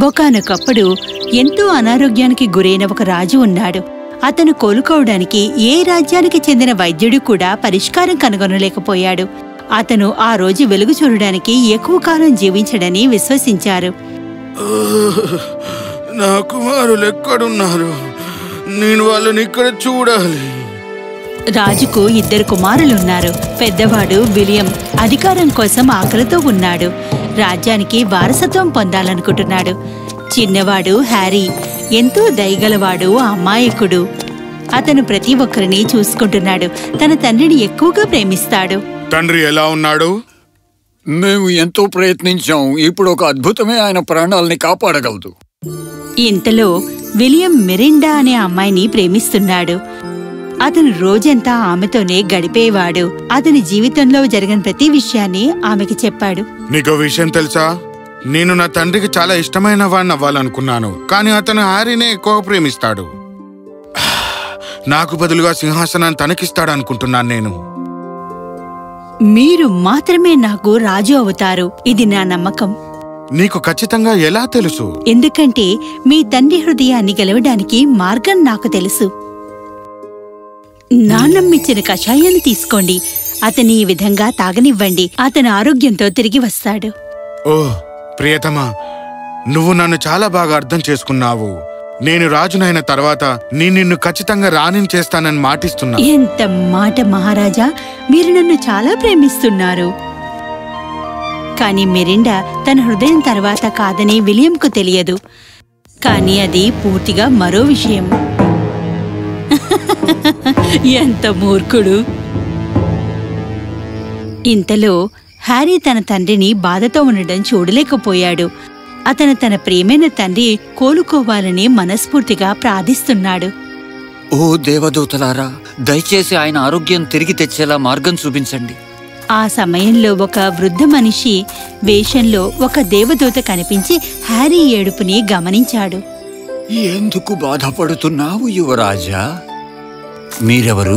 ఒకనొకప్పుడు ఎంతో అనారోగ్యానికి గురైన ఒక రాజు ఉన్నాడు అతను కోలుకోవడానికి ఏ రాజ్యానికి చెందిన వైద్యుడు కూడా పరిష్కారం కనుగొనలేకపోయాడు అతను ఆ రోజు వెలుగు చూడడానికి ఎక్కువ కాలం జీవించడని విశ్వసించారు నా కుమారులు ఎక్కడున్నారు నేను వాళ్ళని ఇక్కడ చూడాలి రాజుకు ఇద్దరు కుమారులున్నారు పెద్దవాడు విలియం అధికారం కోసం ఆకలితో ఉన్నాడు రాజ్యానికి వారసత్వం పొందాలనుకుంటున్నాడు చిన్నవాడు హ్యారీ ఎంతో దయగలవాడు అమాయకుడు అతను ప్రతి ఒక్కరిని చూసుకుంటున్నాడు తన తండ్రిని ఎక్కువగా ప్రేమిస్తాడు తండ్రి ఎలా ఉన్నాడు మేము ఎంతో ప్రయత్నించాం ఇప్పుడు ఒక అద్భుతమే ఆయన ప్రాణాల్ని కాపాడగలదు ఇంతలో విలియం మిరిండా అనే అమ్మాయిని ప్రేమిస్తున్నాడు అతను రోజంతా ఆమెతోనే గడిపేవాడు అతని జీవితంలో జరిగిన ప్రతి విషయాన్ని ఆమెకి చెప్పాడు నీకు విషయం తెలుసా నేను నా తండ్రికి చాలా ఇష్టమైన వాడిని అవ్వాలనుకున్నాను కానీ అతను హ్యారీనే ఎక్కువ ప్రేమిస్తాడు నాకు బదులుగా సింహాసనాన్ని తనకిస్తాడు అనుకుంటున్నాను నేను మీరు మాత్రమే నాకు రాజు అవుతారు ఇది నా నమ్మకం నీకు ఖచ్చితంగా ఎలా తెలుసు ఎందుకంటే మీ తండ్రి హృదయాన్ని గెలవడానికి మార్గం నాకు తెలుసు నాన్నమ్మిచ్చిన కషాయాన్ని తీసుకోండి అతని ఈ విధంగా తాగనివ్వండి అతను ఆరోగ్యంతో తిరిగి వస్తాడు ఓ ప్రియతమా నువ్వు నన్ను చాలా బాగా అర్థం చేసుకున్నావు నేను రాజునైన తర్వాత నేను నిన్ను ఖచ్చితంగా రాణిని చేస్తానని మాటిస్తున్నా ఎంత మాట మహారాజా మీరు నన్ను చాలా ప్రేమిస్తున్నారు కాని మెరిండా తన హృదయం తర్వాత కాదని విలియంకు తెలియదు కాని అది పూర్తిగా మరో విషయం ఎంత మూర్ఖుడు ఇంతలో హ్యారీ తన తండ్రిని బాధతో ఉండడం చూడలేకపోయాడు అతను తన ప్రియమైన తండ్రి కోలుకోవాలని మనస్ఫూర్తిగా ప్రార్థిస్తున్నాడు ఓ దేవదూతలారా దయచేసి ఆయన ఆరోగ్యం తిరిగి తెచ్చేలా మార్గం చూపించండి ఆ సమయంలో ఒక వృద్ధ మనిషి వేషంలో ఒక దేవదూత కనిపించి హ్యారీ ఏడుపుని గమనించాడు ఎందుకు బాధపడుతున్నావు యువరాజా మీరెవరు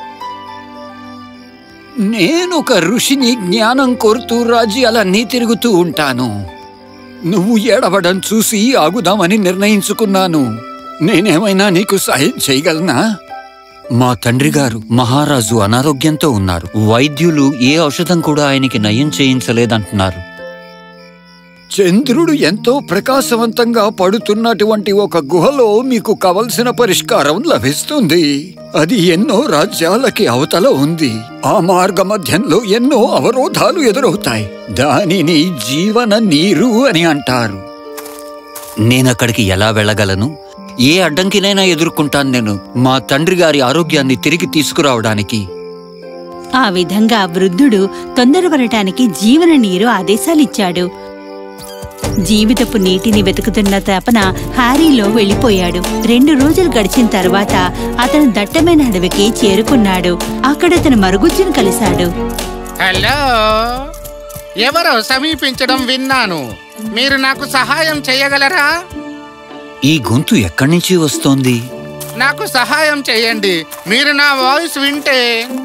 నేనొక ఋషిని జ్ఞానం కోరుతూ రాజ్యాలన్నీ తిరుగుతూ ఉంటాను నువ్వు ఏడవడం చూసి ఆగుదామని నిర్ణయించుకున్నాను నేనేమైనా నీకు సాయం చేయగలనా మా తండ్రి గారు మహారాజు అనారోగ్యంతో ఉన్నారు వైద్యులు ఏ ఔషధం కూడా ఆయనకి నయం చేయించలేదంటున్నారు చంద్రుడు ఎంతో ప్రకాశవంతంగా పడుతున్నటువంటి ఒక గుహలో మీకు కావలసిన పరిష్కారం లభిస్తుంది అది ఎన్నో రాజ్యాలకి అవతల ఉంది ఆ మార్గ మధ్యంలో ఎన్నో అవరోధాలు ఎదురవుతాయి దానిని జీవన నీరు అని అంటారు నేనక్కడికి ఎలా వెళ్ళగలను ఏ అడ్డంకినైనా ఎదుర్కొంటాను నేను మా తండ్రి గారి ఆరోగ్యాన్ని తిరిగి తీసుకురావడానికి ఆ విధంగా వృద్ధుడు తొందరపడటానికి జీవన నీరు ఆదేశాలిచ్చాడు జీవితపు నీటిని వెతుకుతున్న తపన హ్యారీలో వెళ్ళిపోయాడు రెండు రోజులు గడిచిన తర్వాత అతను దట్టమైన అడవికి చేరుకున్నాడు అక్కడ తన మరుగుజ్జును కలిశాడు హలో ఎవరో సమీపించడం విన్నాను మీరు నాకు సహాయం చేయగలరా ఈ గొంతు ఎక్కడి నుంచి వస్తోంది నాకు సహాయం చేయండి మీరు నా వాయిస్ వింటే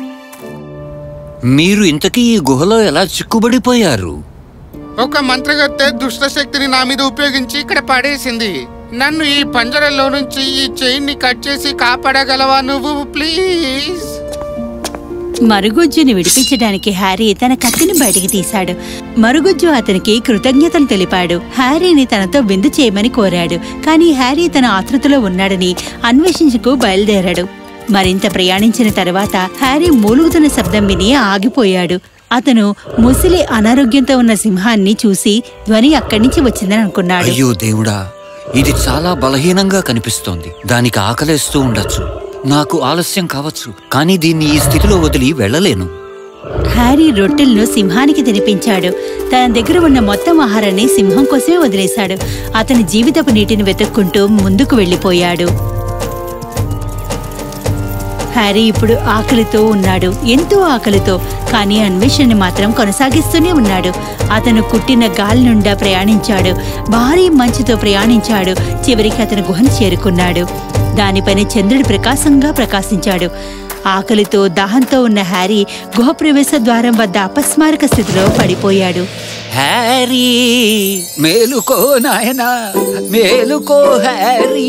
మీరు ఇంతకీ ఈ గుహలో ఎలా చిక్కుబడిపోయారు ఒక మంత్రగత్తె దుష్ట శక్తిని నా మీద ఉపయోగించి ఇక్కడ పడేసింది నన్ను ఈ పంజరంలో నుంచి ఈ చైన్ ని కట్ చేసి కాపాడగలవా నువ్వు ప్లీజ్ మరుగుజ్జుని విడిపించడానికి హ్యారీ తన కత్తిని బయటికి తీశాడు మరుగుజ్జు అతనికి కృతజ్ఞతలు తెలిపాడు హ్యారీని తనతో విందు చేయమని కోరాడు కానీ హ్యారీ తన ఆతృతలో ఉన్నాడని అన్వేషించుకు బయలుదేరాడు మరింత ప్రయాణించిన తర్వాత హ్యారీ మూలుగుతున్న శబ్దం విని ఆగిపోయాడు అతను ముసిలి అనారోగ్యంతో ఉన్న సింహాన్ని చూసి ధ్వని అక్కడి నుంచి వచ్చిందని అనుకున్నాడు అయ్యో దేవుడా ఇది చాలా బలహీనంగా కనిపిస్తోంది దానికి ఆకలేస్తూ ఉండొచ్చు నాకు ఆలస్యం కావచ్చు కానీ దీన్ని ఈ స్థితిలో వదిలి వెళ్ళలేను హ్యారీ రొట్టెలను సింహానికి తినిపించాడు తన దగ్గర ఉన్న మొత్తం ఆహారాన్ని సింహం కోసమే వదిలేశాడు అతని జీవితపు నీటిని వెతుక్కుంటూ ముందుకు వెళ్ళిపోయాడు హ్యారీ ఇప్పుడు ఆకలితో ఉన్నాడు ఎంతో ఆకలితో కానీ అన్వేషణని మాత్రం కొనసాగిస్తూనే ఉన్నాడు అతను కుట్టిన గాలి నుండా ప్రయాణించాడు భారీ మంచుతో ప్రయాణించాడు చివరికి అతను గుహను చేరుకున్నాడు దానిపైన చంద్రుడు ప్రకాశంగా ప్రకాశించాడు ఆకలితో దాహంతో ఉన్న హ్యారీ గుహప్రవేశ ద్వారం వద్ద అపస్మారక స్థితిలో పడిపోయాడు హ్యారీ మేలుకో నాయనా మేలుకో హ్యారీ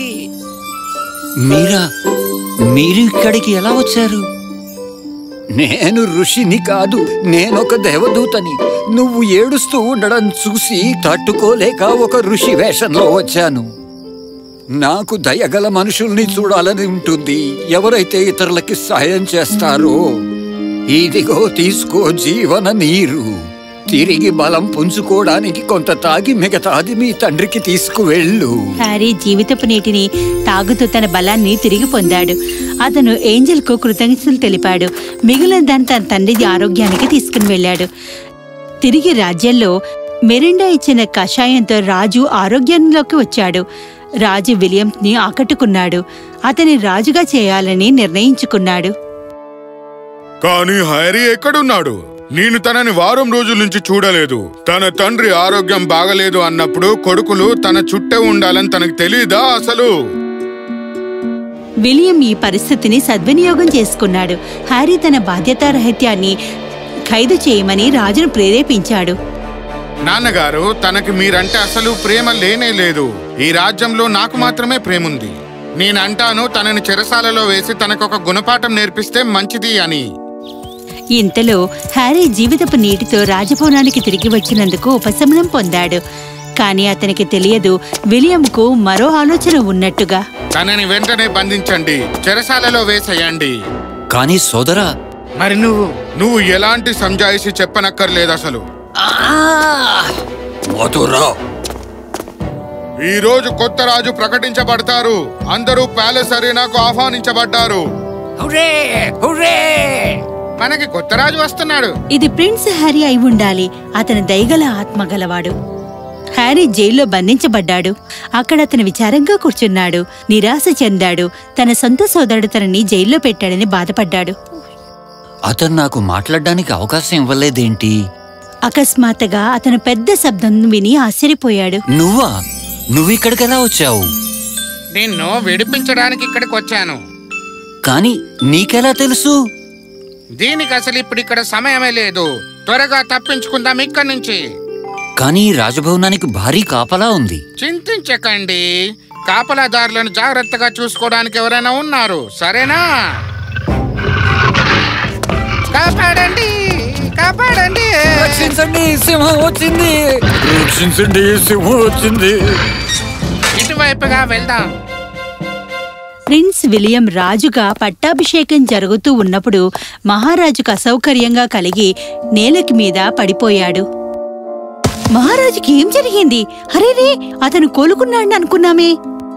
మీరా మీరు ఇక్కడికి ఎలా వచ్చారు నేను ఋషిని కాదు నేనొక దేవదూతని నువ్వు ఏడుస్తూ ఉండడం చూసి తట్టుకోలేక ఒక ఋషి వేషంలో వచ్చాను నాకు దయగల మనుషుల్ని చూడాలని ఉంటుంది ఎవరైతే ఇతరులకి సాయం చేస్తారో ఇదిగో తీసుకో జీవన నీరు తిరిగి బలం పుంజుకోవడానికి కొంత తాగి మిగతాది మీ తండ్రికి తీసుకువెళ్ళు హ్యారీ జీవితపు నీటిని తాగుతూ తన బలాన్ని తిరిగి పొందాడు అతను ఏంజెల్కు కృతజ్ఞతలు తెలిపాడు మిగిలిన దాన్ని తన తండ్రి ఆరోగ్యానికి తీసుకుని వెళ్ళాడు తిరిగి రాజ్యంలో మెరిండా ఇచ్చిన కషాయంతో రాజు ఆరోగ్యంలోకి వచ్చాడు రాజు విలియంని ఆకట్టుకున్నాడు అతని రాజుగా చేయాలని నిర్ణయించుకున్నాడు కానీ హ్యారీ ఎక్కడున్నాడు నేను తనని వారం రోజుల నుంచి చూడలేదు తన తండ్రి ఆరోగ్యం బాగలేదు అన్నప్పుడు కొడుకులు తన చుట్టే ఉండాలని తనకు తెలీదా అసలు విలియం ఈ పరిస్థితిని సద్వినియోగం చేసుకున్నాడు హ్యారీ తన బాధ్యతారహిత్యాన్ని ఖైదు చేయమని రాజును ప్రేరేపించాడు నాన్నగారు తనకి మీరంటే అసలు ప్రేమ లేనే లేదు ఈ రాజ్యంలో నాకు మాత్రమే ప్రేముంది నేనంటాను తనని చెరసాలలో వేసి తనకొక గుణపాఠం నేర్పిస్తే మంచిది అని ఇంతలో హ్యారీ జీవితపు నీటితో రాజభవనానికి తిరిగి వచ్చినందుకు ఉపశమనం పొందాడు కానీ అతనికి తెలియదు విలియంకు మరో ఆలోచన ఉన్నట్టుగా తనని వెంటనే బంధించండి చెరసాలలో వేసేయండి కానీ సోదరా మరి నువ్వు నువ్వు ఎలాంటి సంజాయిషి చెప్పనక్కర్లేదు అసలు మధురా ఈ రోజు కొత్త రాజు ప్రకటించబడతారు అందరూ ప్యాలెస్ అరీనాకు ఆహ్వానించబడ్డారు హుర్రే హుర్రే మనకి కొత్త రాజు వస్తున్నాడు ఇది ప్రిన్స్ హ్యారీ అయి ఉండాలి అతని దయగల ఆత్మ గలవాడు హ్యారీ జైల్లో బంధించబడ్డాడు అక్కడ అతను విచారంగా కూర్చున్నాడు నిరాశ చెందాడు తన సొంత సోదరుడు తనని జైల్లో పెట్టాడని బాధపడ్డాడు అతను నాకు మాట్లాడడానికి అవకాశం ఇవ్వలేదేంటి అకస్మాత్తుగా అతను పెద్ద శబ్దం విని ఆశ్చర్యపోయాడు నువ్వా నువ్వు ఇక్కడికి ఎలా వచ్చావు నిన్ను విడిపించడానికి ఇక్కడికి వచ్చాను కానీ నీకెలా తెలుసు దీనికి అసలు ఇప్పుడు ఇక్కడ సమయమే లేదు త్వరగా తప్పించుకుందాం ఇక్కడి నుంచి కానీ ఈ రాజభవనానికి భారీ కాపలా ఉంది చింతించకండి కాపలాదారులను జాగ్రత్తగా చూసుకోవడానికి ఎవరైనా ఉన్నారు సరేనా కాపాడండి కాపాడండి రక్షించండి సింహం వచ్చింది రక్షించండి సింహం వచ్చింది ఇటువైపుగా వెళ్దాం ప్రిన్స్ విలియం రాజుగా పట్టాభిషేకం జరుగుతూ ఉన్నప్పుడు మహారాజుకు అసౌకర్యంగా కలిగి నేలకి మీద పడిపోయాడు మహారాజుకి ఏం జరిగింది అరేరే అతను కోలుకున్నాడని అనుకున్నామే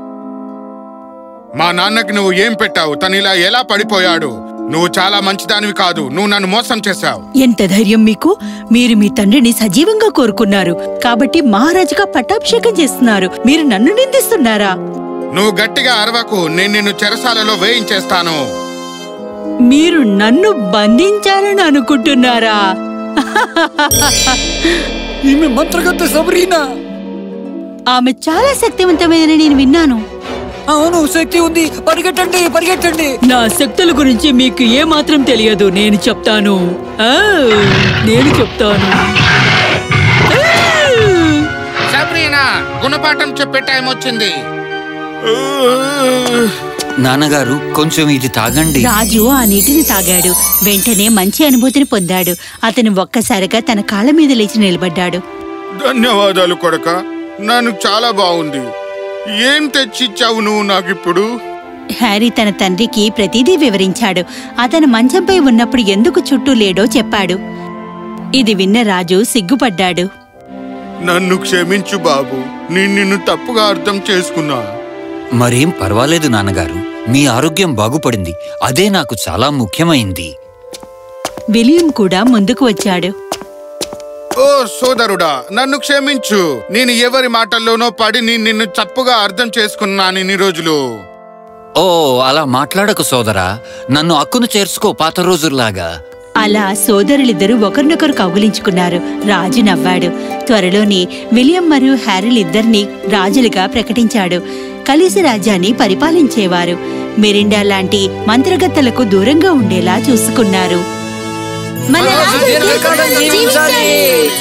మా నాన్నకి నువ్వు ఏం పెట్టావు తను ఇలా ఎలా పడిపోయాడు నువ్వు చాలా మంచిదానివి కాదు నువ్వు నన్ను మోసం చేశావు ఎంత ధైర్యం మీకు మీరు మీ తండ్రిని సజీవంగా కోరుకున్నారు కాబట్టి మహారాజుగా పట్టాభిషేకం చేస్తున్నారు మీరు నన్ను నిందిస్తున్నారా నువ్వు గట్టిగా అరవకు నేను నిన్ను చెరసాలలో వేయించేస్తాను మీరు నన్ను బంధించాలని అనుకుంటున్నారా ఈమె మంత్రగత్త సబరీనా ఆమె చాలా శక్తివంతమైనని నేను విన్నాను అవును శక్తి ఉంది పరిగెట్టండి పరిగెట్టండి నా శక్తుల గురించి మీకు ఏ మాత్రం తెలియదు నేను చెప్తాను ఆ, నేను చెప్తాను ఆ! సబ్రీనా గుణపాఠం చెప్పే టైం వచ్చింది నాన్నగారు కొంచెం ఇది తాగండి రాజు ఆ నీటిని తాగాడు వెంటనే మంచి అనుభూతిని పొందాడు అతను ఒక్కసారిగా తన కాళ్ళ మీద లేచి నిలబడ్డాడు ధన్యవాదాలు కొడక నన్ను చాలా బాగుంది ఏం తెచ్చిచ్చావు నువ్వు నాకిప్పుడు హ్యారీ తన తండ్రికి ప్రతిదీ వివరించాడు అతను మంచంపై ఉన్నప్పుడు ఎందుకు చుట్టూ లేడో చెప్పాడు ఇది విన్న రాజు సిగ్గుపడ్డాడు నన్ను క్షమించు బాబు నేను నిన్ను తప్పుగా అర్థం చేసుకున్నా మరేం పర్వాలేదు నాన్నగారు మీ ఆరోగ్యం బాగుపడింది అదే నాకు చాలా ముఖ్యమైంది విలియం కూడా ముందుకు వచ్చాడు ఓ సోదరుడా నన్ను క్షమించు నేను ఎవరి మాటల్లోనో పడి నేను నిన్ను తప్పుగా అర్థం చేసుకున్నాను ఇన్ని రోజులు ఓ అలా మాట్లాడకు సోదరా నన్ను అక్కును చేర్చుకో పాత రోజుల్లాగా అలా సోదరులిద్దరూ ఒకరినొకరు కౌగులించుకున్నారు రాజు నవ్వాడు త్వరలోనే విలియం మరియు హ్యారీలిద్దరినీ రాజులుగా ప్రకటించాడు కలిసి రాజ్యాన్ని పరిపాలించేవారు మెరిండా లాంటి మంత్రగత్తలకు దూరంగా ఉండేలా చూసుకున్నారు మన రాజు దీర్ఘకాలం జీవించాలి